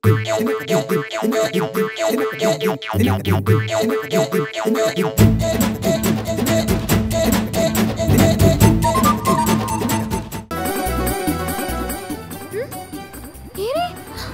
ఏరే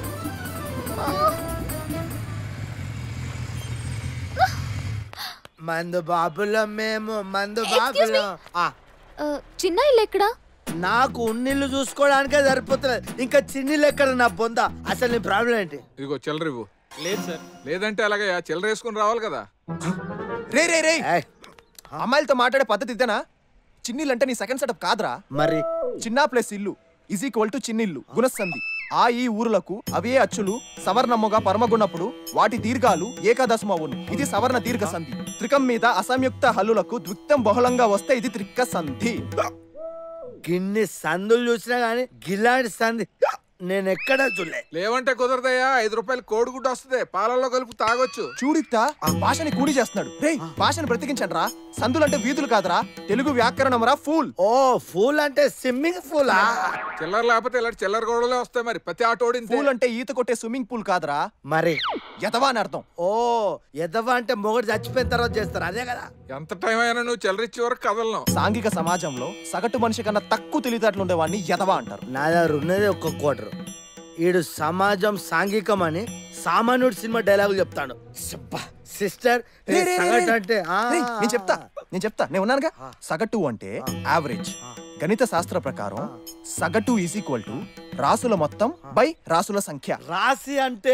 మందు బాబులం మేము మందు Excuse me? బాబులం ఆ, ఆ, చిన్న ఇల్లు ఎక్కడా నాకు ఉన్నిల్లు చూసుకోవడానికే సరిపోతలేదు ఇంకా చిన్నిళ్ళు ఎక్కడ నా బొంద అసలు నీ ప్రాబ్లం ఏంటి ఇదిగో చిల్లర ఇవ్వు లేదు సార్ లేదంటే అలాగే చిల్లర వేసుకుని రావాలి కదా రే రే రే ఏయ్, అమ్మాయిలతో మాట్లాడే పద్ధతి ఇదేనా చిన్నిల్లు అంటే నీ సెకండ్ సెటప్ కాదురా మరి చిన్న ప్లస్ ఇల్లు ఈజ్ ఈక్వల్ టు చిన్నిల్లు గుణసంధి ఆ ఈ ఊరులకు అవే అచ్చులు సవర్ణముగా పరమగుణప్పుడు వాటి దీర్ఘాలు ఏకాదశమవును ఇది సవర్ణ దీర్ఘ సంధి త్రికం మీద అసంయుక్త హల్లులకు ద్విక్తం బహుళంగా వస్తే ఇది త్రిక్క సంధి గిన్ని సందులు చూసినా గానీ గిలాంటి సంది నేను ఎక్కడా చూడలే లేవంటే కుదరదయ్యా ఐదు రూపాయలు కోడిగుడ్డు వస్తుంది పాలల్లో కలుపు తాగొచ్చు చూడిత్తా ఆ భాషని కూడి చేస్తున్నాడు రే భాషని బ్రతికించండి రా సందులంటే వీధులు కాదురా తెలుగు వ్యాకరణం రా ఫూల్ ఓ ఫూల్ అంటే స్విమ్మింగ్ ఫూలా చిల్లర లేకపోతే ఇలాంటి చిల్లర గోడలే వస్తాయి మరి ప్రతి ఆటోడి పూల్ అంటే ఈత కొట్టే స్విమ్మింగ్ పూల్ కాదురా మరి ఎతవా అని అర్థం ఓ ఎదవా అంటే మొగడు చచ్చిపోయిన తర్వాత చేస్తారు అదే కదా ఎంత టైం అయినా నువ్వు చిల్లర ఇచ్చే వరకు కదలను సాంఘిక సమాజంలో సగటు మనిషి కన్నా తక్కువ తెలివితేటలు ఉండేవాడిని ఎదవా అంటారు నా దగ్గర ఉన్నది ఒక్క కోటరు ఈడు సమాజం సాంఘికం అని సామాన్యుడు సినిమా డైలాగులు చెప్తాడు సిస్టర్ రే, రే, రే, సగటు రే. అంటే ఆ, రేయ్, నేను చెప్తా నేను చెప్తా నేను ఉన్నానుగా ఆ. సగటు అంటే ఆ. యావరేజ్ గణిత శాస్త్ర ప్రకారం సగటు ఈజ్ ఈక్వల్ టు రాసుల మొత్తం బై రాసుల సంఖ్య రాసి అంటే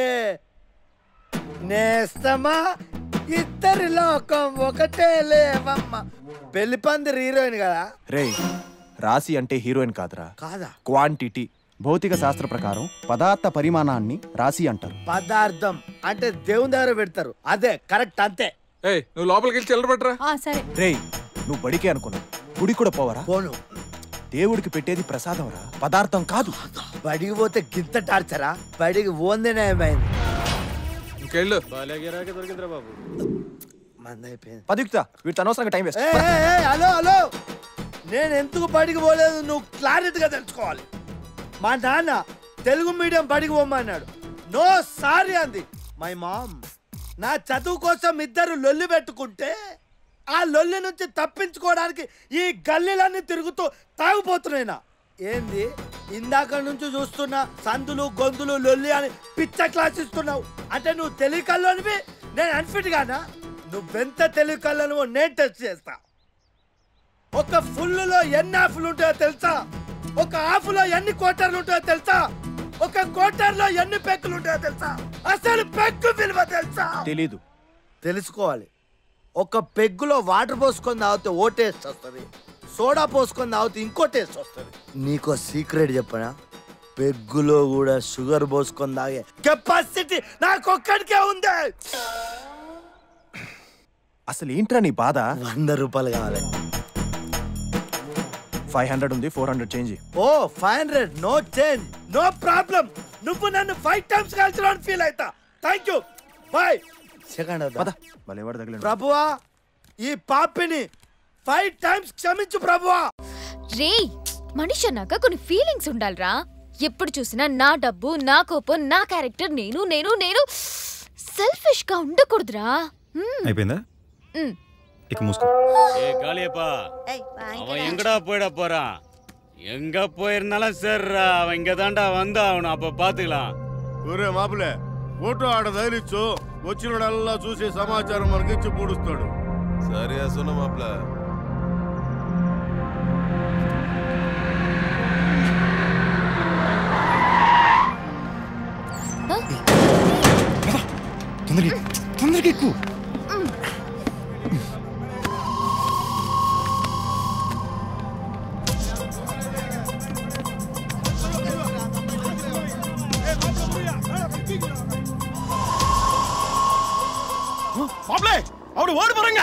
నేస్తమా ఇద్దరి లోకం ఒకటే లేవమ్మ పెళ్లి పందిరి హీరోయిన్ కదా రే రాశి అంటే హీరోయిన్ కాదురా కాదా క్వాంటిటీ భౌతిక శాస్త్ర ప్రకారం పదార్థ పరిమాణాన్ని రాశి అంటారు పదార్థం అంటే దేవుని దగ్గర పెడతారు అదే కరెక్ట్ అంతే ఏయ్ నువ్వు లోపలికి వెళ్ళి చిల్లర పట్టరా సరే రే నువ్వు బడికే అనుకున్నావు గుడి కూడా పోవరా పోను దేవుడికి పెట్టేది ప్రసాదం రా పదార్థం కాదు బడికి పోతే గింత టార్చరా బడికి ఓందేనే ఏమైంది ఇంకెళ్ళు మంద అయిపోయింది పదిక్తా వీటితో అనవసరంగా టైం వేస్ట్ ఏయ్, ఏయ్, ఏయ్, హలో హలో నేను ఎందుకు బడికి పోలేదు నువ్వు క్లారిటీగా తెలుసుకోవాలి మా నాన్న తెలుగు మీడియం బడికి పోమన్నాడు నో సారీ అంది మై మామ్ నా చదువు కోసం ఇద్దరు లొల్లి పెట్టుకుంటే ఆ లొల్లి నుంచి తప్పించుకోవడానికి ఈ గల్లీలన్నీ తిరుగుతూ తాగిపోతున్నాయినా ఏంది ఇందాక నుంచి చూస్తున్నా సందులు గొంతులు లొల్లి అని పిచ్చ క్లాస్ ఇస్తున్నావు అంటే నువ్వు తెలియకల్లోనివి నేను అన్ఫిట్ గానా నువ్వెంత తెలియకల్లోనివో నేను టెస్ట్ చేస్తా ఒక ఫుల్లులో ఎన్ని హాఫ్లు ఉంటాయో తెలుసా ఒక హాఫ్లో ఎన్ని క్వార్టర్లు ఉంటాయో తెలుసా ఒక క్వార్టర్లో ఎన్ని పెక్కులు ఉంటాయో తెలుసా అసలు పెగ్గు విలువ తెలుసా తెలీదు తెలుసుకోవాలి ఒక పెగ్గులో వాటర్ పోసుకొని తాగితే ఓ టేస్ట్ వస్తుంది సోడా పోసుకొని తాగితే ఇంకో టేస్ట్ వస్తుంది నీకో సీక్రెట్ చెప్పనా పెగ్గులో కూడా షుగర్ పోసుకొని తాగే కెపాసిటీ నాకొక్కడికే ఉంది అసలు ఏంట్రా నీ బాధ వంద రూపాయలు కావాలి ఫైవ్ హండ్రెడ్ ఉంది four hundred change oh five hundred no change no problem నువ్వు నన్ను ఫైవ్ టైమ్స్ కలిసిన ఫీల్ అవుతా థ్యాంక్ యూ బాయ్ సెకండ్ పద భలే వాడు తగిలిండు. ప్రభువా ఈ పాపిని ఫైవ్ టైమ్స్ క్షమించు ప్రభువా రే మనిషి అన్నాక కొన్ని ఫీలింగ్స్ ఉండాలిరా ఎప్పుడు చూసినా నా డబ్బు నా కోపం నా క్యారెక్టర్ నేను నేను నేను సెల్ఫిష్ గా ఉండకూడదురా మ్మ్. అయిపోయిందా మ్మ్. ఇక మూసుకో ஏ காளியப்பா அவன் எங்கடா போயிட போறான் எங்க போயிருந்தாலும் சரிடா அவன் இங்க தாண்டா வந்தா அவனை அப்ப பாத்துக்கலாம் ఒరే మాపులే ఫోటో ఆడ తగిలిచ్చు వచ్చినోడల్లా చూసి సమాచారం మనకి ఇచ్చి పూడుస్తాడు సరే సున్న మాపుల తొందరగా తొందరగా ఎక్కువ మాపులే అవును ఓడి పరంగా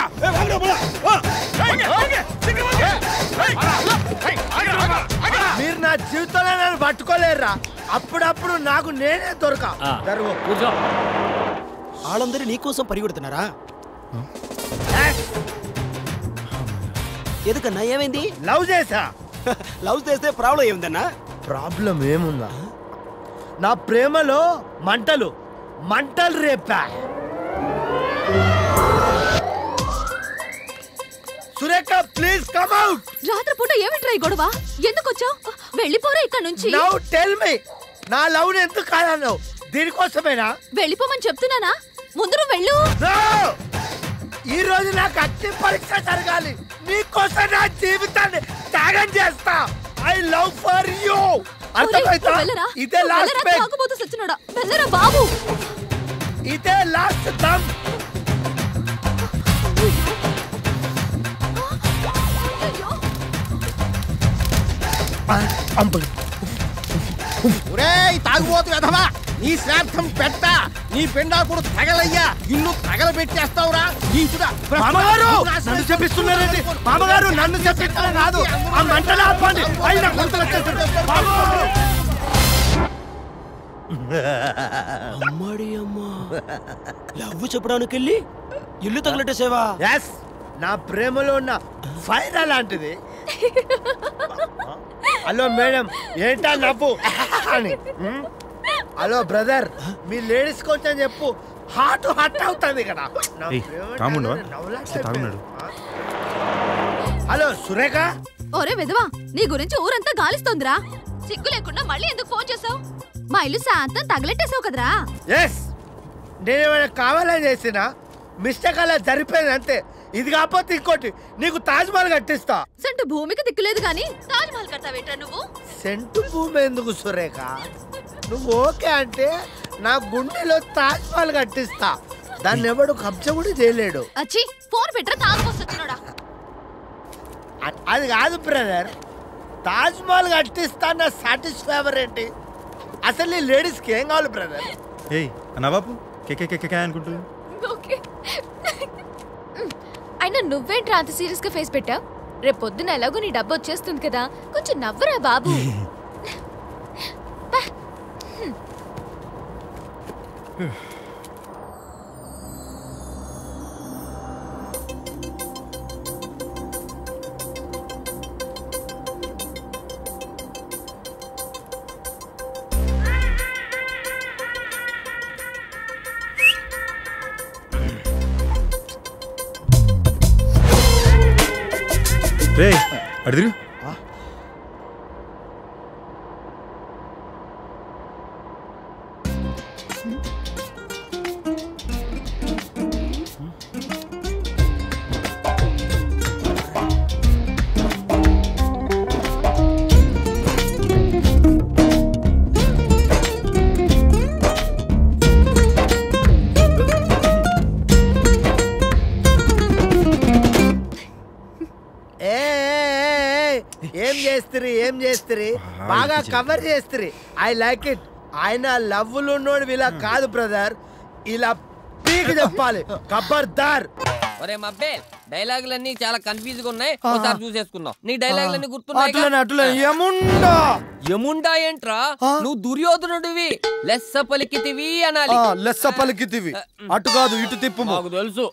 మీరు నా జీవితంలో నన్ను పట్టుకోలేరురా అప్పుడప్పుడు నాకు నేనే దొరక జరుగు కూర్చో వాళ్ళందరూ నీకోసం పరిగెడుతున్నారా ఎందుకన్నా ఏమైంది లవ్ చేసా లవ్ చేస్తే ప్రాబ్లం ఏముందన్నా ప్రాబ్లం ఏముందా నా ప్రేమలో మంటలు మంటలు రేపా సురేఖ ప్లీజ్ కమ్ అవుట్ రాత్రిపూట ఏమిట్రా ఈ గొడవ ఎందుకు వచ్చావు వెళ్ళిపోరా ఇక్కడ నుంచి నౌ టెల్ మీ నా లవ్ ఎందుకు కాదన్నావు దీనికోసమేనా వెళ్ళిపోమని చెప్తున్నానా ముందు నువ్వు వెళ్ళు No! ఈ రోజు నాకు అగ్ని పరీక్ష జరగాలి నీకోసం నా జీవితాన్ని త్యాగం చేస్తా ఐ లవ్ ఫర్ యూ ఒరేయ్, అర్థమైతా నువ్వు వెళ్ళరా? ఇదే నువ్వు లాస్ట్ వెళ్ళరా, పేజ్ తాగుబోతు సచ్చినోడా. వెళ్ళరా బాబు ఇదే లాస్ట్ దమ్ అంపులు ఒరేయ్ తాగుబోతు వెధవా నీ శ్రాద్ధం పెట్ట నీ పిండాకుడు తగలయ్యా ఇల్లు తగలబెట్టేస్తావురా నీచుడా మామగారు నన్ను చెప్పిస్తున్నారండి మామగారు నన్ను చెప్పిస్తున్నా కాదు ఆ మంటలు ఆపండి అయినా గుంతలు వచ్చేసారు బాబు! అమ్మాడి అమ్మా లవ్వు చెప్పడానికి వెళ్ళి ఇల్లు తగలెట్టేసేవా ఎస్ నా ప్రేమలో ఉన్న ఫైర్ అలాంటిది హలో మేడం ఏంటా నవ్వు అని హ్మ్? హలో బ్రదర్ మీ లేడీస్ కొంచెం చెప్పు హార్ట్ హట్ అవుతుంది కదా నా ఏయ్, ప్రేమ కాముండవా? నవ్వులా అసలు తాగున్నాడు. హలో సురేఖ ఒరే విధవా నీ గురించి ఊరంతా గాలిస్తోందిరా సిగ్గు లేకుండా మళ్ళీ ఎందుకు ఫోన్ చేసావు మా ఇల్లు శాంతం తగలెట్టేసావు కదరా ఎస్ నేనేమైనా కావాలని చేసిన మిస్టేక్ అలా జరిపోయింది అంతే ఇది కాకపోతే ఇంకోటి నీకు తాజ్ మహల్ కట్టిస్తా సంటు భూమికి దిక్కులేదు గాని తాజ్ మహల్ కడతావేంట్రా నువ్వు సెంటు భూమి ఎందుకు సురేఖ నువ్వు ఓకే అంటే నా గుండెలో తాజ్ మహల్ కట్టిస్తా దాన్ని ఎవడు కబ్జా కూడా చేయలేడు అచ్చి ఫోన్ పెట్టరా తాగుపోసొచ్చినోడా అ- అది కాదు బ్రదర్ తాజ్ మహల్ కట్టిస్తా నా సాటిస్ఫైవర్ ఏంటి అసలు ఈ లేడీస్కి ఏం కావాలి బ్రదర్ ఏయ్ అన్నా బాపు కే కే కే అనుకుంటూ ఓకే అయినా నువ్వేంట్రా అంత సీరియస్ గా ఫేస్ పెట్టావు రేపు పొద్దున ఎలాగో నీ డబ్బు వచ్చేస్తుంది కదా కొంచెం నవ్వరా బాబు పా. రే అడు తిరుగు ఏ ఏ, ఏ, ఏ, ఏం చేస్తుంది ఏం చేస్తుంది బాగా కవర్ చేస్తుంది ఐ లైక్ ఇట్ ఆయన లవ్లు ఉన్నోడు ఇలా కాదు బ్రదర్ ఇలా పీకి చెప్పాలి ఖబర్దార్ ఒరే మబ్బే డైలాగులన్నీ చాలా కన్ఫ్యూజ్ గా ఉన్నాయి ఒకసారి చూసేసుకుందాం నీ డైలాగులన్నీ గుర్తున్నాయి అట్లనే అట్లనే ఏముండా యముండా ఏంట్రా నువ్వు దుర్యోధనుడివి లెస్స పలికితివి అనాలి ఆ, లెస్స పలికితివి అటు కాదు ఇటు తిప్పు మాకు తెలుసు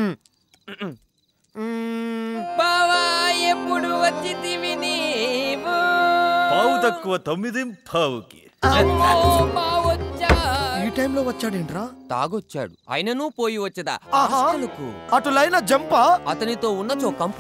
బావా ఎప్పుడు వచ్చితివి నీవు పావు తక్కువ తొమ్మిది పావుకి అమ్మో, బావొచ్చా. ఈ టైంలో వచ్చాడేంట్రా తాగొచ్చాడు అయినను పోయి వచ్చేదా ఆహా. అసలుకు అటు లైన్ జంపా అతనితో ఉన్న చో కంపు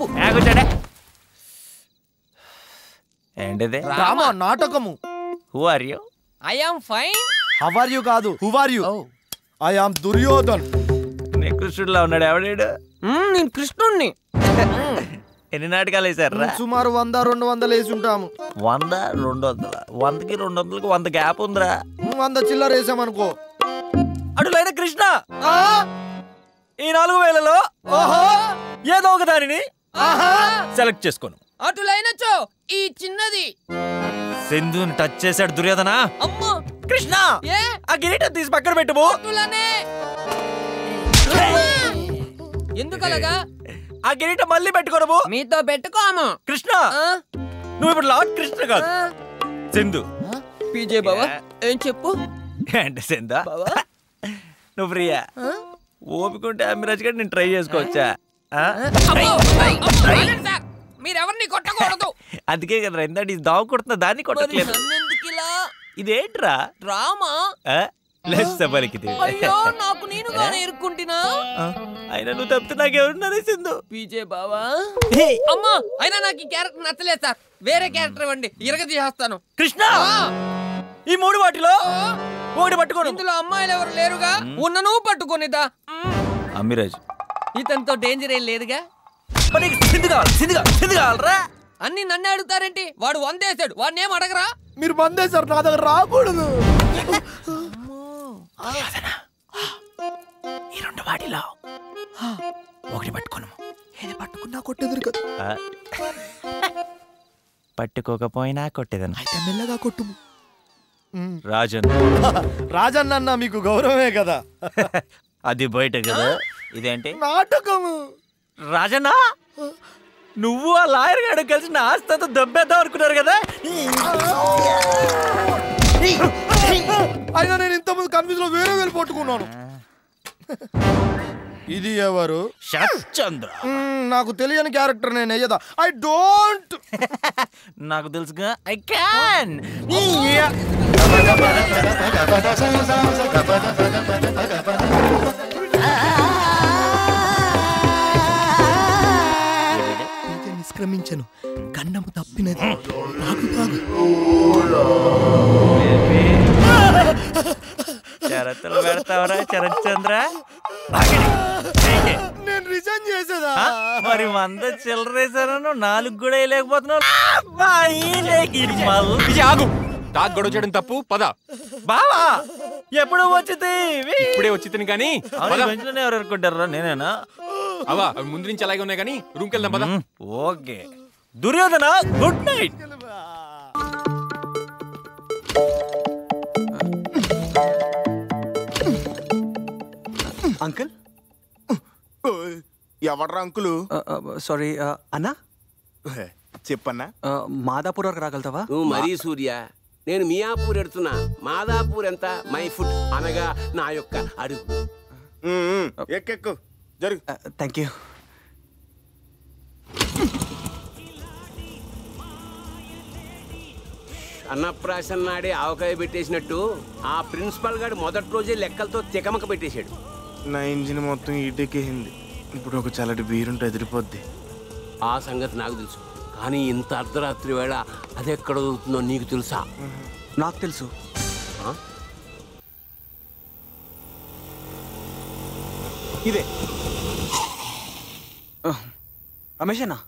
ఏంటిది డ్రామా నాటకము who are you I am fine how are you కాదు who are you I am Duryodhan నీ కృష్ణుడిలో ఉన్నాడు ఎవడాడు నేను కృష్ణుణ్ణి ఎన్ని నాటకాలు వేసారా సుమారు వంద రెండు వందలు వేసి ఉంటాము వంద రెండు వందల వందకి రెండు వందలకి వంద గ్యాప్ ఉందిరా వంద చిల్లర వేసామనుకో అటులైన కృష్ణ ఈ నాలుగు వేలలో ఏదో ఒక దానిని సెలెక్ట్ చేసుకోను అటులైనచో ఈ చిన్నది సింధుని టచ్ చేశాడు దుర్యోధన అమ్మో కృష్ణ ఏ ఆ కిరీటం తీసి పక్కన పెట్టుము అటులనే ఎందుకలగా ఆ కిరీటం మళ్ళీ పెట్టుకోనము మీతో పెట్టుకోము కృష్ణ నువ్వు ఇప్పుడు లార్డ్ కృష్ణ కాదు సింధు పీజే బావా ఏం చెప్పు అంటే సింధు నువ్వు ప్రియా ఓపికంటే అమ్మిరాజ్ గారు నేను ట్రై చేసుకోవచ్చా ఆ? మీరెవరిని కొట్టకూడదు అందుకే కదా ఇందాక ఇది దావు కొడుతున్నా దాన్ని కొట్టట్లేదు నన్నెందుకిలా ఇదేంట్రా డ్రామా ఆ? లెస్స పలికితే అయ్యో నాకు నేనుగానే ఇరుక్కుంటున్నా అయినా నువ్వు తప్పితే నాకెవరు సింధు పీజే బావా అమ్మా అయినా నాకు ఈ క్యారెక్టర్ నచ్చలేదు సార్ వేరే క్యారెక్టర్ ఇవ్వండి ఇరగ తీసేస్తాను కృష్ణ ఈ మూడు వాటిలో ఒకటి పట్టుకోను ఇందులో అమ్మాయిలు ఎవరు లేరుగా ఉన్న నువ్వు పట్టుకోనిదా అమ్మిరాజ్ ఇతనితో డేంజర్ ఏం లేదుగా సింధు కావాలి సింధు కావాలి సింధు కావాలరా అన్ని నన్నే అడుగుతారేంటి వాడు వందేశాడు వాడిని ఏం అడగరా మీరు మందేశారు నా దగ్గర రాకూడదు ఈ రెండు వాటిలో ఒకటి పట్టుకోను ఏది పట్టుకున్నా కొట్టేదురు కదా పట్టుకోకపోయినా కొట్టేదను అయితే మెల్లగా కొట్టుము రాజన్ రాజన్న అన్న మీకు గౌరవమే కదా అది బయట కదా ఇదేంటి నాటకము రాజన్న నువ్వు ఆ లాయర్ గాడు కలిసి నా ఆస్తితో దెబ్బేద్దాం అనుకున్నారు కదా అయినా నేను ఇంతకుముందు కన్ఫ్యూజ్ లో వేరే వేలు పట్టుకున్నాను ఇది ఎవరు చంద్ర మ్మ్, నాకు తెలియని క్యారెక్టర్ నేను అయ్యదా ఐ డోంట్ నాకు తెలుసుగా ఐ క్యాన్ నిష్క్రమించను గండము తప్పినది నాకు కాదు షరతులు పెడతావరా శరత్ చంద్ర నేను రిజైన్ చేసేదా మరి వంద చిల్లరేసారను నాలుగు కూడా వేయలేకపోతున్నావు మా ఈయనకి మళ్ళీ ఆగు తాగు గొడవ చేయడం తప్పు పద బావా ఎప్పుడు వచ్చింది ఇప్పుడే వచ్చి తిని కానీ బెంచ్లోనే ఎవరు అనుకుంటారా నేనేనా అవా అవి ముందు నుంచి అలాగే ఉన్నాయి కానీ రూమ్కి వెళ్దాం పద okay Duryodhana good night uncle ఎవడ్రా అంకులు సారీ అన్నా చెప్పన్నా మాదాపూర్ వరకు రాగలుగుతావా నువ్వు మరీ సూర్య నేను మియాపూర్ ఎడుతున్నా మాదాపూర్ ఎంత మై ఫుట్ అనగా నా యొక్క అడుగు ఎక్కెక్కు జరుగు థ్యాంక్ యూ అన్నప్రాసన్న నాడే ఆవకాయ పెట్టేసినట్టు ఆ ప్రిన్సిపల్ గారు మొదటి రోజే లెక్కలతో తికమక పెట్టేశాడు నా ఇంజిన్ మొత్తం ఈటెక్కేసింది ఇప్పుడు ఒక చల్లటి బీరుంటే ఎదిరిపోద్ది ఆ సంగతి నాకు తెలుసు కానీ ఇంత అర్ధరాత్రి వేళ అది ఎక్కడ దొరుకుతుందో నీకు తెలుసా నాకు తెలుసు ఆ? ఇదే రమేష్ అన్న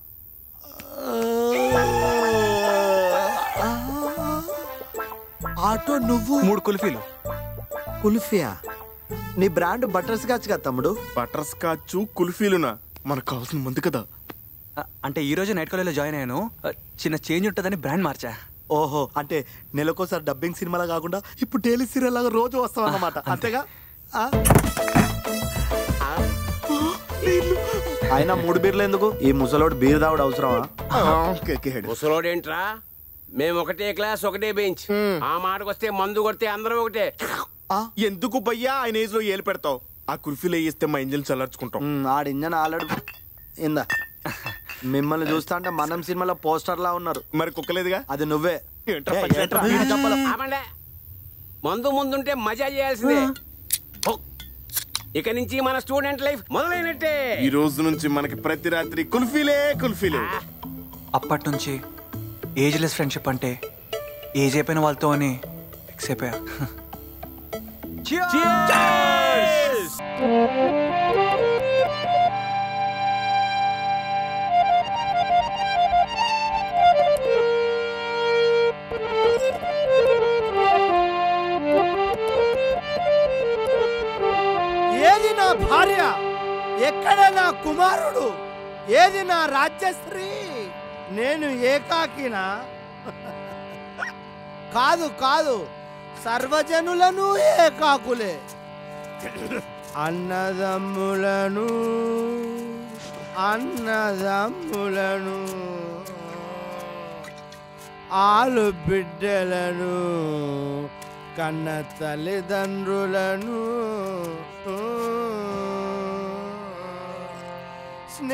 ఆటో నువ్వు మూడు కుల్ఫీలు కుల్ఫియా నీ బ్రాండ్ బటర్ స్కాచ్ కదా తమ్ముడు బటర్ స్కాచ్ కుల్ఫీలునా మనకు కావాల్సిన మంది కదా ఆ, అంటే ఈ రోజు నైట్ కాలేజ్లో జాయిన్ అయ్యాను ఆ, చిన్న చేంజ్ ఉంటుందని బ్రాండ్ మార్చా ఓహో అంటే నెలకోసారి డబ్బింగ్ సినిమాలా కాకుండా ఇప్పుడు డైలీ సీరియల్ లాగా రోజు వస్తాం అన్నమాట అంతేగా ఆ? అయినా మూడు బీర్లు ఎందుకు ఈ ముసలోడు బీర్ తాగుడు అవసరమా ముసలోడేంట్రా మేము ఒకటే క్లాస్ ఒకటే బెంచ్ ఆ మాటకు వస్తే మందు కొడితే అందరం ఒకటే ఎందుకు భయ్యా ఆయన ఏజ్ లో ఏలు పెడతావు ఆ కుల్ఫీలు వేయిస్తే మా ఇంజిన్ చల్లార్చుకుంటాం మ్, ఆడి ఇంజన్ ఆల్రెడీ ఇందా మిమ్మల్ని చూస్తా అంటే మనం సినిమాలో పోస్టర్ లా ఉన్నారు మరి కుక్కలేదుగా అది నువ్వే ఏంట్రా ఏ, పచ్చి ఏంట్రా? చెప్పలు? వీడి చెప్పలు. ఆపండి. మందు ముందుంటే మజా చేయాల్సిందే హో. ఇక నుంచి మన స్టూడెంట్ లైఫ్ మొదలైనట్టే ఈ రోజు నుంచి మనకి ప్రతి రాత్రి కుల్ఫీలే కుల్ఫీలే అప్పటి నుంచి ఏజ్లెస్ ఫ్రెండ్షిప్ అంటే ఏజ్ అయిపోయిన వాళ్ళతో అని ఫిక్స్ అయిపోయా ఏది నా భార్య ఎక్కడ నా కుమారుడు ఏది నా రాజ్యశ్రీ నేను ఏకాకినా కాదు కాదు సర్వజనులను ఏకాకులే అన్నదమ్ములను అన్నదమ్ములను ఆలు బిడ్డలను కన్న తల్లిదండ్రులను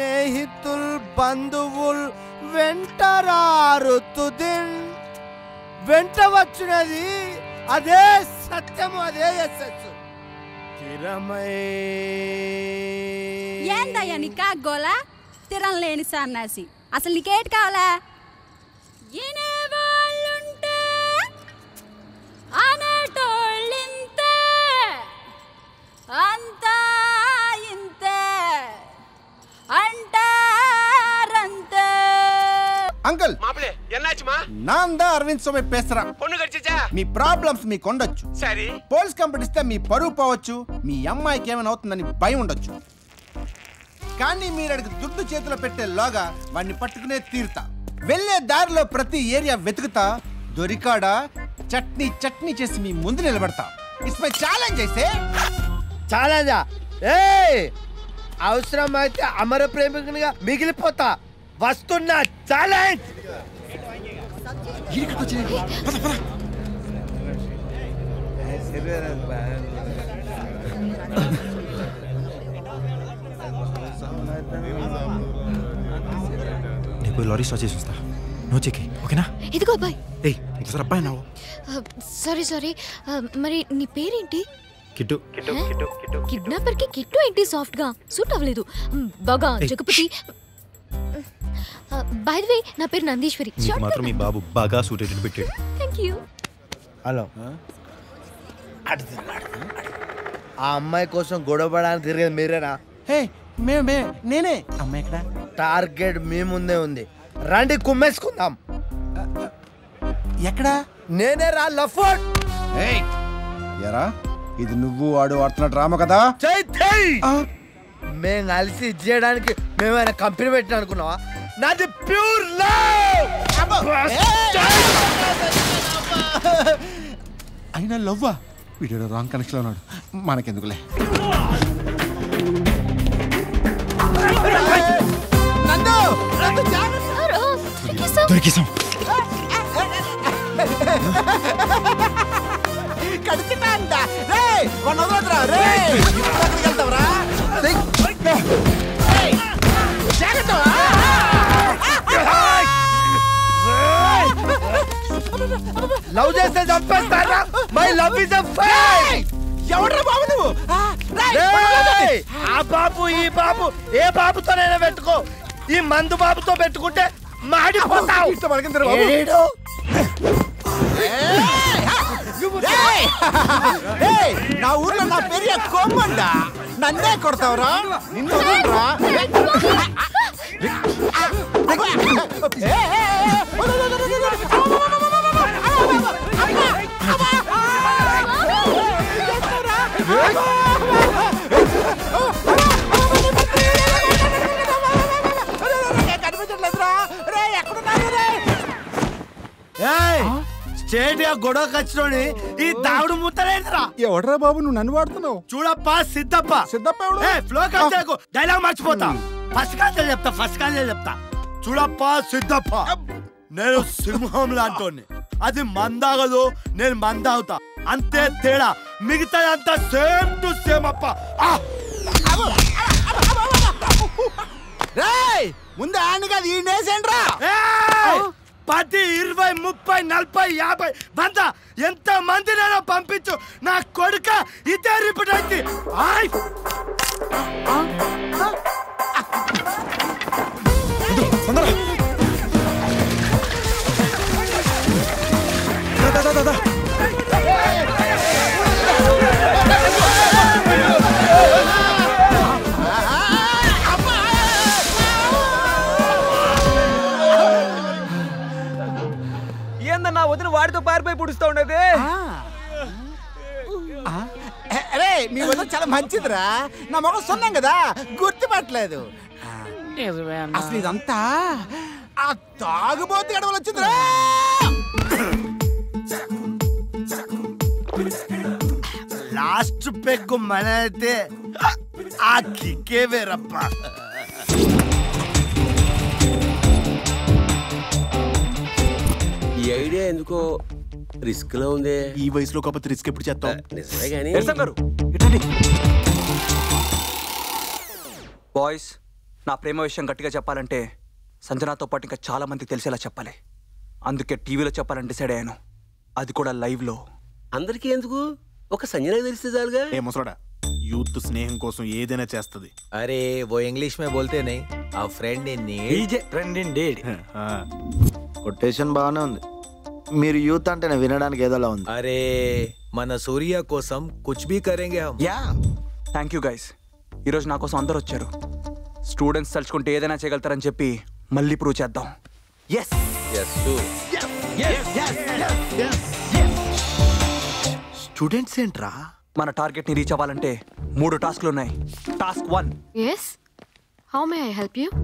స్నేహితుల్ బంధువుల్ వెంటరారు తుదిన్ వెంట వచ్చినది అదే సత్యము అదే యశస్సు స్థిరమై ఏందయ్యా నీ కాగోలా తిరం లేని సన్నాసి అసలు నీకేటి కావాలా వినేవాళ్ళుంటే అనేటోళ్ళింతే అంతా ఇంతే అంటారంతే అంకుల్ மாப்பிளே என்னாச்சுமா நான் தான் அரவிந்த் సోమే పేసరా பொண்ணு கடிச்சிச்சா మీ ప్రాబ్లమ్స్ మీకు ఉండొచ్చు సరే పోలీస్ కంప్లైంట్ ఇస్తే మీ పరువు పోవచ్చు మీ అమ్మాయికి ఏమైనా అవుతుందని భయం ఉండొచ్చు కానీ మీరు అడిగి దుడ్డు చేతిలో పెట్టే లోగా వాడిని పట్టుకునే తీరుతా వెళ్ళే దారిలో ప్రతి ఏరియా వెతుకుతా దొరికాడా చట్నీ చట్నీ చేసి మీ ముందు నిలబడతా ఇట్స్ మై ఛాలెంజ్ అయితే ఛాలెంజా ఏ అవసరమైతే అమర ప్రేమికునిగా మిగిలిపోతా వస్తున్నా ఛాలెంజ్ నేను పోయి లారీ స్టార్ట్ చేసి వస్తా నువ్వు చెక్కి ఓకేనా ఇదిగో అబ్బాయి ఏయ్ ఇంకోసారి అబ్బాయి నావు సారీ సారీ మరి నీ పేరేంటి కిట్టు కిడ్నాపర్ కి కిట్టు ఏంటి సాఫ్ట్ గా సూట్ అవ్వలేదు మ్, బాగా ఏయ్. జగపతి బై ద వే నా పేరు నందీశ్వరి నీకు మాత్రం మీ బాబు బాగా సూట్ అయ్యేటట్టు పెట్టాడు థ్యాంక్ యూ హలో అటు తిరుగు, అటు తిరుగు, అటు తిరుగు. ఆ అమ్మాయి కోసం గొడవపడానికి తిరిగేది మీరేనా హే మే మే నేనే అమ్మాయి ఎక్కడ టార్గెట్ మీ ముందే ఉంది రండి కుమ్మేసుకుందాం ఎక్కడా నేనే రా లఫోట్ ఎరా ఇది నువ్వు ఆడు ఆడుతున్న డ్రామా కదా మేము కలిసి ఇది చేయడానికి మేమైనా కంపెనీ పెట్టిన అనుకున్నావా నాది ప్యూర్ లవ్ అయినా లవ్వా వీడియోలో రాంగ్ కనెక్షన్ ఉన్నాడు మనకెందుకులే నందు నందు దొరికేసాం కడిచిటాంట రే వన్ వదలదురా రే ఇప్పుడు ఎక్కడికి వెళ్తావురా జాగ్రత్త లవ్ చేస్తే చంపేస్తారా my love is a fight ఎవడ్రా బాబు నువ్వు రేయ్! ఆ బాబు ఈ బాబు ఏ బాబుతోనైనా పెట్టుకో ఈ మందు బాబుతో పెట్టుకుంటే మాడిపోతావు ఏడు. ఏయ్! ఏయ్! నా ఊర్లో నా పేరు కోమండా నన్నే కొడతావురా నిన్ను వదలనురా. ఏయ్, ఏయ్, ఏయ్! కనిపించట్లేదురా రే ఎక్కడున్నారు రే ఏయ్! స్టేట్ గా గొడవకి వచ్చినోని ఈ దావుడు ముత్తలేదురా ఎవడ్రా బాబు నువ్వు నన్ను వాడుతున్నావు చూడప్ప సిద్ధప్ప సిద్ధప్ప ఫ్లో కాంచేకు డైలాగ్ మర్చిపోతా ఫస్ట్ కాంచెలు చెప్తా ఫస్ట్ కాంచెలు చెప్తా చూడప్ప సిద్ధప్ప నేను సింహం లాంటోని అది మందాగదు నేను మందాగుతా అంతే తేడా మిగతాదంతా సేమ్ టు సేమ్ అప్ప ఆ! రేయ్ ముందు ఆడిని కాదు ఈ నేసేంట్రా ఏయ్! పది ఇరవై ముప్పై నలభై యాభై వంద ఎంత మందినైనా పంపించు నా కొడుక ఇదే రిపీట్ అయింది ఆయ్! ఏందన్నా వదిన వాడితో పారిపోయి పుడుస్తూ ఉండేది అరే మీ వల్ల చాలా మంచిదిరా నా మొగం సున్నాం కదా గుర్తుపట్టలేదు అసలు ఇదంతా ఆ తాగుబోతు గడవలు వచ్చిందిరా లాస్ట్ పెగ్గు మన అయితే ఆ కిక్కే వేరప్ప ఈ ఐడియా ఎందుకో రిస్క్ లో ఉంది ఈ వయసులో కాకపోతే రిస్క్ ఎప్పుడు చేస్తాం నిజమే కానీ గారు బాయ్స్ నా ప్రేమ విషయం గట్టిగా చెప్పాలంటే సంజనాతో పాటు ఇంకా చాలా మందికి తెలిసేలా చెప్పాలి అందుకే టీవీలో చెప్పాలని డిసైడ్ అయ్యాను అది కూడా లైవ్ లో అందరికీ ఎందుకు ఒక సంజన తెలిస్తే చాలుగా ఏ ముసడా యూత్ స్నేహం కోసం ఏదైనా చేస్తుంది अरे वो इंग्लिश में बोलते नहीं a friend in need friend in deed quotation బాగానే ఉంది మీరు యూత్ అంటేనే వినడానికి ఏదోలా ఉంది अरे మన సూర్య కోసం కుచ్ भी करेंगे हम యా థ్యాంక్ యూ గైస్ ఈరోజు నా కోసం అందరు వచ్చారు స్టూడెంట్స్ తలుచుకుంటే ఏదైనా చేయగలుగుతారని చెప్పి మళ్ళీ ప్రూవ్ చేద్దాం ఎస్ స్టూడెంట్స్ ఏంట్రా మన టార్గెట్ ని రీచ్ అవ్వాలంటే మూడు టాస్క్లు ఉన్నాయి task one yes how may I help you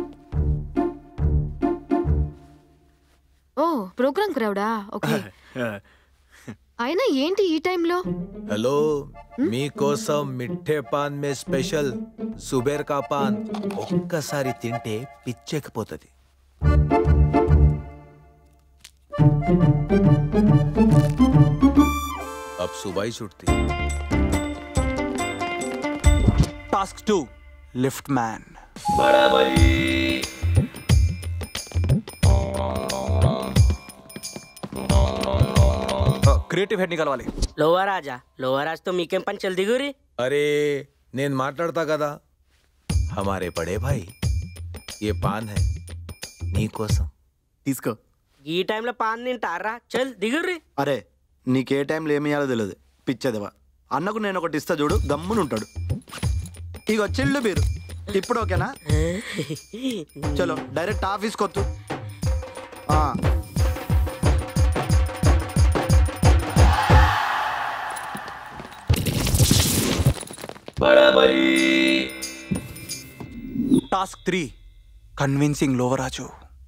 ఓ ప్రోగ్రామ్ క్రౌడా ఓకే అయినా ఏంటి ఈ టైంలో హలో మీకోసం మిఠే పాన్ మే స్పెషల్ సుబేర్ కా పాన్ ఒక్కసారి తింటే పిచ్చెక్కిపోతుంది अब सुबह ही छुटती task two lift man creative head ని కలవాలి లోవర్ రాజా లోవర్ రాజ్ తో మీకేం పని చల్ దిగురి अरे నేను మాట్లాడతా కదా హమారే బడే భాయ్ ఏ పాన్ హై నీకోసం తీసుకో ఈ టైంలో పాన్ తింటారా చల్ దిగుర్రి అరే నీకే టైంలో ఏమి ఇయ్యాలో తెలియదు పిచ్చదవా అన్నకు నేను ఒకటి ఇస్తా చూడు గమ్మున ఉంటాడు ఇగో చిల్లు బీరు ఇప్పుడు ఓకేనా చలో డైరెక్ట్ ఆఫీస్ కొత్తు ఆ, టాస్క్ త్రీ కన్విన్సింగ్ లోవరాజు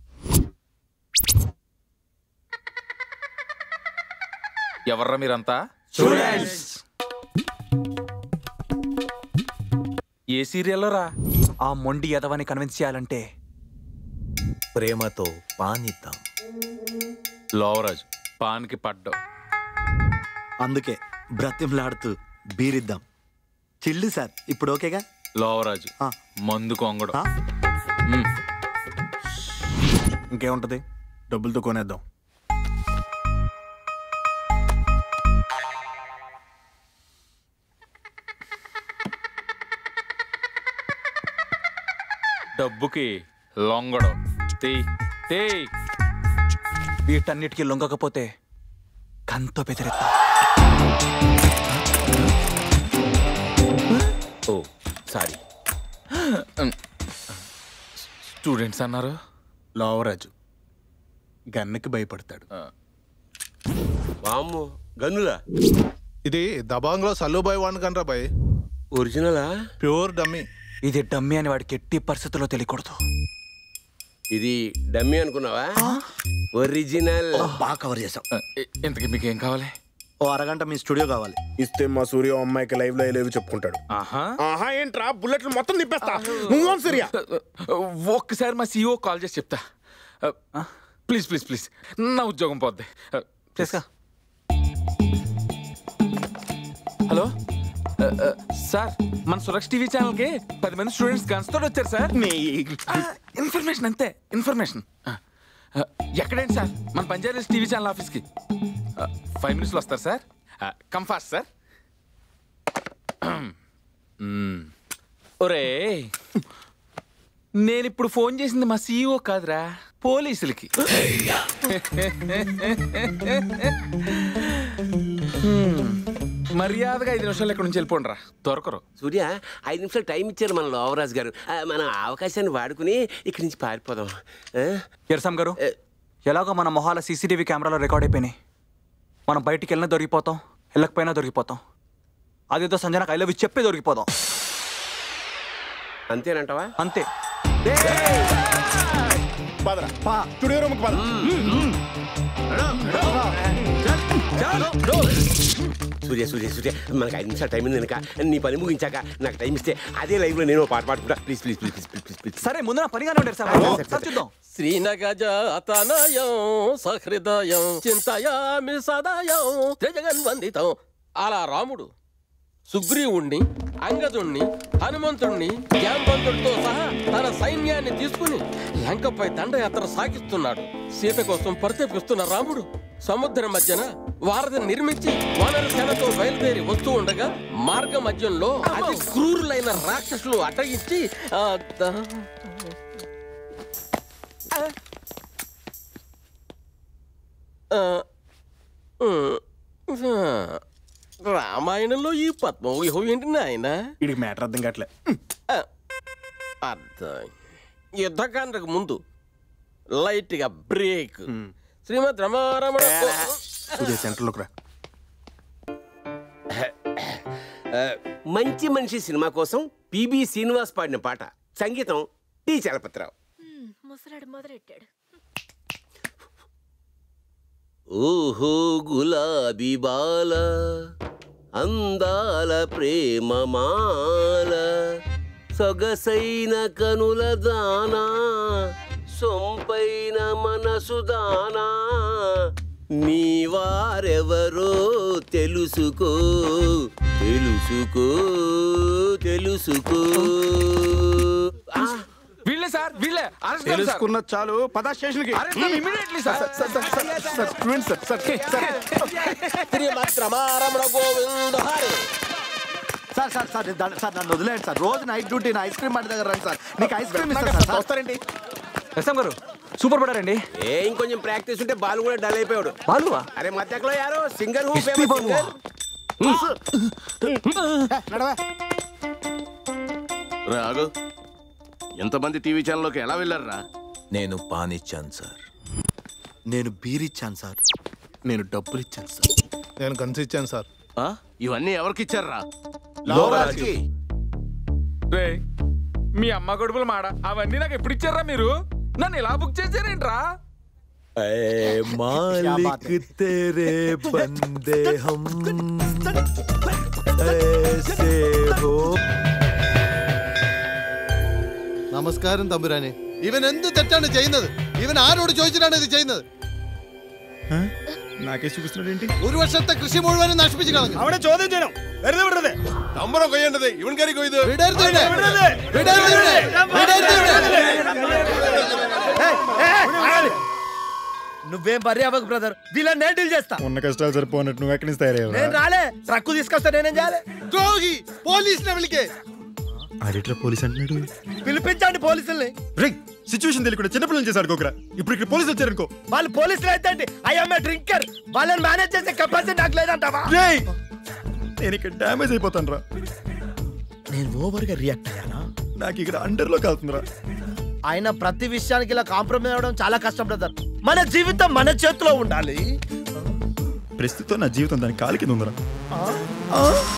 ఎవర్రా మీరంతా ఏ సీరియల్లో రా ఆ మొండి యదవని కన్విన్స్ చేయాలంటే ప్రేమతో పాన్ ఇద్దాం లోవరాజు పాన్కి పడ్డావు అందుకే బ్రతిమలాడుతూ బీరిద్దాం చిల్లు సార్ ఇప్పుడు ఓకేగా లోవరాజు మందు కొంగడు ఇంకేముంటది డబ్బులతో కొనేద్దాం డబ్బుకి లొంగడు తీ తీ వీటన్నిటికీ లొంగకపోతే కంతో బెదిరిద్దాం ఓ సారీ స్టూడెంట్స్ అన్నారు లోవరాజు గన్నుకి భయపడతాడు వామ్ము గన్నులా ఇది దబాంగ్లో సల్లుబాయ్ వాన్ కనరా బాయ్ ఒరిజినలా ప్యూర్ డమ్మీ ఇది డమ్మి అని వాడికి ఎట్టి పరిస్థితుల్లో తెలియకూడదు ఇది డమ్మీ అనుకున్నావా ఒరిజినల్ బాగా కవర్ చేసాం ఇంతకి మీకు ఏం కావాలి ఓ అరగంట మీ స్టూడియో కావాలి ఇస్తే మా సూర్య అమ్మాయికి లైవ్ లో లేవి చెప్పుకుంటాడు ఆహా ఆహా ఏంట్రా బుల్లెట్లు మొత్తం తిప్పేస్తా నువ్వు అవును సూర్య ఒక్కసారి మా సీఓ కాల్ చేసి చెప్తా ప్లీజ్ ప్లీజ్ ప్లీజ్ నా ఉద్యోగం పోద్ది చేసుకో హలో సార్ మన సురక్ష టీవీ ఛానల్కి పది మంది స్టూడెంట్స్ గన్స్ తోటి వచ్చారు సార్ ఇన్ఫర్మేషన్ అంతే ఇన్ఫర్మేషన్ ఎక్కడేంటి సార్ మన పంజాబ్ టీవీ ఛానల్ ఆఫీస్కి ఫైవ్ మినిట్స్లో వస్తారు సార్ కమ్ ఫాస్ట్ సార్ ఒరే నేను ఇప్పుడు ఫోన్ చేసింది మా సీఈఓ కాదురా పోలీసులకి హ్మ్. మర్యాదగా ఐదు నిమిషాలు ఇక్కడ నుంచి వెళ్ళిపోండి రా దొరకరు సూర్య ఐదు నిమిషాలు టైం ఇచ్చారు మన లోవరాజ్ గారు ఆ, మనం ఆ అవకాశాన్ని వాడుకుని ఇక్కడి నుంచి పారిపోదాం ఆ? ఎర్సాం గారు ఎలాగో మన మొహాల సీసీటీవీ కెమెరాలో రికార్డ్ అయిపోయినాయి మనం బయటికి వెళ్ళినా దొరికిపోతాం వెళ్ళకపోయినా దొరికిపోతాం అదేదో సంజనకు ఐ లవ్ యూ చెప్పే దొరికిపోదాం అంతేనంటావా అంతే పదరా పా స్టూడియో రూమ్కి పద సూర్య సూర్య సూర్య మనకు ఐదు నిమిషాలు టైం ఉంది కనుక నీ పని ముగించాక నాకు టైం ఇస్తే అదే లైవ్ లో నేను ఓ పాట పాడుకుంటా please please please please please please సరే ముందు నా పనిగానే ఉండరు సార్ చూద్దాం శ్రీనగజాతనయం సహృదయం చింతయామి సదయం త్రిజగన్వందితం అలా రాముడు సుగ్రీవుణ్ణి అంగదుణ్ణి హనుమంతుణ్ణి జాంబంతుడితో సహా తన సైన్యాన్ని తీసుకుని లంకపై దండయాత్ర సాగిస్తున్నాడు సీత కోసం పరితపిస్తున్న రాముడు సముద్ర మధ్యన వారధి నిర్మించి వానర సేనతో బయలుదేరి వస్తూ ఉండగా మార్గ మధ్యంలో అతి క్రూరులైన రాక్షసులు అడ్డగించి ఆ, ద- ఆ, ఉమ్, ఆ, రామాయణంలో ఈ పద్మవ్యూహం ఏంటి నాయన వీడికి మ్యాటర్ అర్థం కావట్లే అర్థం యుద్ధకాండకు ముందు లైట్ గా బ్రేక్ శ్రీమద్ రమారమణ సెంటర్లోకి రా మంచి మనిషి సినిమా కోసం పిబి శ్రీనివాస్ పాడిన పాట సంగీతం టి చలపతిరావు ముసలాడు మొదలెట్టాడు ఓహో గులాబీ బాల అందాల ప్రేమ మాల సొగసైన కనుల దానా సొంపైన మనసు దానా మీ వారెవరో తెలుసుకో తెలుసుకో తెలుసుకో వీళ్ళే సార్ వీళ్ళే అరెస్ట్ చేయండి సార్. తెలుసుకున్న చాలు పదా స్టేషన్ కి Arrest them immediately, sir. Student sir sir Srimad Ramaramana Govinda Hari sir sir sir దా- సార్ నన్ను వదిలేండి సార్ రోజు నైట్ డ్యూటీ నా ఐస్ క్రీమ్ బండి దగ్గర రండి సార్ నీకు ఐస్ క్రీమ్ ఇస్తాను సార్ వస్తారండి ఎస్ఎం గారు సూపర్ పడారండి ఏ ఇంకొంచెం ప్రాక్టీస్ ఉంటే బాలు కూడా డల్ అయిపోయాడు బాలువా అరే మధ్యలో యారో సింగర్ హూ ఎస్పీ ఫేమస్ బాలువా? సింగర్ రాగు ఎంతమంది టీవీ ఛానల్లోకి ఎలా వెళ్ళారా నేను పానిచ్చాను సార్ నేను బీరిచ్చాను సార్ నేను డబ్బులు ఇచ్చాను సార్ నేను కన్సి ఇచ్చాను సార్ ఇవన్నీ ఎవరికి ఇచ్చారా లోవరాజ్కి. రే మీ అమ్మ గొడుపులు మాడ అవన్నీ నాకు ఎప్పుడు ఇచ్చారా మీరు నన్ను ఇలా బుక్ చేశారేంట్రా मालिक तेरे बंदे हम ऐसे हो നമസ്കാരം തമ്പുരാനെ ഇവൻ എന്ത് തെറ്റാണ് ചെയ്യുന്നത് ഇവൻ ആരോട് ചോദിച്ചിട്ടാണ് ഇത് ചെയ്യുന്നത് నాకే చూపిస్తున్నాడు ఏంటి ഒരു വർഷത്തെ കൃഷി മുഴുവനും നശിപ്പിച്ചു കളഞ്ഞു അവിടെ ചോദ്യം ചെയ്യണം വെറുതെ വിടരുത് തമ്പുറം കൊയ്യേണ്ടത് ഇവൻ കയറി കൊയ്ത് വിടരുത് ഇവനെ. വിടരുത് ഇവനെ. വിടരുത് ഇവനെ. నువ్వేం బరి అవ్వకు బ్రదర్ వీళ్ళని నేను డీల్ చేస్తా ఉన్న కష్టాలు సరిపోనట్టు నువ్వు ఎక్కడి నుంచి నేను తయారయ్యావు రాలే ట్రక్కు తీసుకొస్తా నేనేం చేయాలి ద్రోహి పోలీసుని విളിకే ఆడిటర్ పోలీస్ అంటున్నాడు పిలిపించండి పోలీసుల్ని రిక్ సిచ్యువేషన్ తెలియకుండా చిన్నపిల్లలు చేసి ఆడుకోకరా ఇప్పుడు ఇక్కడ పోలీసులు వచ్చారనుకో వాళ్ళు పోలీసులు అయితే అండి ఐఎమ్ డ్రింకర్ వాళ్ళని మేనేజ్ చేసే కెపాసిటీ నాకు లేదంటావా రేయ్ నేను ఇక్కడ డ్యామేజ్ అయిపోతాను రా నేను ఓవర్ గా రియాక్ట్ అయ్యానా నాకు ఇక్కడ అండర్ లో కాలుతుందిరా ఆయన ప్రతి విషయానికి ఇలా కాంప్రమైజ్ అవ్వడం చాలా కష్టం బ్రదర్ మన జీవితం మన చేతిలో ఉండాలి ప్రస్తుతం నా జీవితం దాని కాలి కింద ఉందిరా